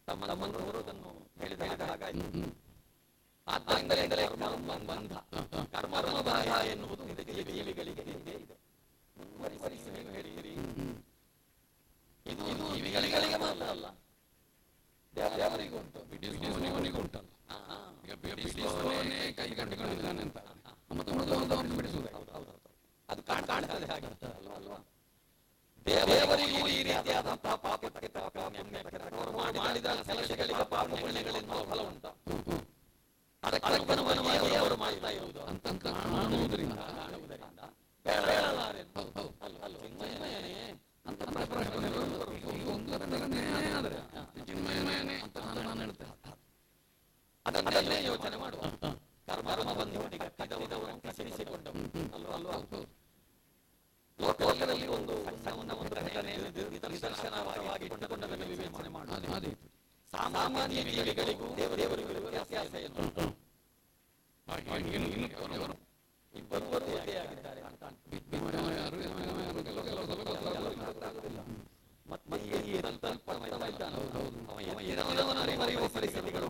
ತಮ್ಮ ತಮ್ಮನವರು ಅದನ್ನು ಹೇಳಿದ ಹಾಗಾಯಿತು ಆದ್ದರಿಂದಲೇ ಕರ್ಮ ಬಂಧ ಕರ್ಮದ ಬಾಹ ಎನ್ನುವುದು ಇದಕ್ಕೆ ಜೀವಿಗಳಿಗೆ ಇದ್ದೇ ಇದೆ ಮುಂದುವರಿಸಿ ನೀವು ಹೇಳಿದಿರಿ ಇದು ಇದು ಜೀವಿಗಳಿಗೆ ಮಾತ್ರ ಅಲ್ಲ ದೇವರಿಗೂ ಉಂಟು ಬಿಡಿಸುವವನಿಗೂ ಉಂಟಲ್ಲ ಹಾ, ಹಾ. ಈಗ ಬಿಡಿಸುವವನೇ ಕೈ ಕಂಡುಕೊಂಡಿದ್ದಾನೆ ಅಂತ ಮತ್ತೆ ಮೊದಲು ಅವನು ಬಿಡಿಸುವುದೇ ಹೌದು, ಹೌದು, ಹೌದು. ಅದು ಕಾಣ್ ಕಾಣ್ತದೆ ಹಾಗೆ ಅಲ್ವಾ ಅಲ್ವಾ ದೇವರಿಗೂ ಈ ರೀತಿಯಾದ ಪಾಪ ಪಾಪಕ್ಕೆ ಪಾಪ ಪುಣ್ಯಕ್ಕೆ ಅವರು ಮಾಡಿ ಮಾಡಿದ ಕೆಲಸಗಳಿಗೆ ಪಾಪ ಪುಣ್ಯಗಳಿಂದ ಫಲ ಉಂಟು ಅದಕ್ಕೆ ಅನುಗುಣವಾಗಿ ಅವರು ಮಾಡ್ತಾ ಇರುವುದು ಅಂತಂತ ಕಾಣುವುದರಿಂದ ಕಾಣುವುದರಿಂದ ಬೇಡಲಾರೆ ಹೌದು ಹೌದು ಅಲ್ಲ ಅಲ್ಲ ಚಿನ್ಮಯನೇ ಅಂತ ಪ್ರಶ್ನೆ ಬರುವುದು. ಈಗ ಒಂದು ಅದನ್ನೇ ಆದರೆ ಚಿನ್ಮಯನೇ ಅಂತ ನಾನು ನಾನು ಹೇಳ್ತೇನೆ ಅದನ್ನೇ ಯೋಚನೆ ಮಾಡುವ ಕರ್ಮ ಬಂಧುವನಿಗೆ ಕಟ್ಟಿದವರು ಕಸಿರಿಸಿಕೊಂಡವು ಅಲ್ವಾ ಅಲ್ವಾ ಲೋಕದಲ್ಲಿ ಒಂದು ಸಣ್ಣ ಒಂದು ಘಟನೆ ನಿದರ್ಶನವಾಗಿ ಕೊಂಡದನ್ನು ವಿವೇಚನೆ ಮಾಡುವ ಅದೇ ಅದೇ ಸಾಮಾನ್ಯ ಜೀವಿಗಳಿಗೂ ದೇವರಿಗೂ ವ್ಯತ್ಯಾಸ ಏನು ಹಾಗೆ ಇನ್ನು ಇನ್ನು ಕೆಲವರು ಇಬ್ಬರು ಒಂದೇ ಆಗಿದ್ದಾರೆ ಅಂತ ಬಿದ್ದವ ಯಾರು ಎತ್ತವ ಯಾರು ಕೆಲವು ಕೆಲವು ಸಲ ಗೊತ್ತಾಗುವುದಿಲ್ಲ ಮತ್ತೆ ಈ ತಲ್ಪ ಇದ್ದಾನೆ ಅವ ಎತ್ತಿದವನ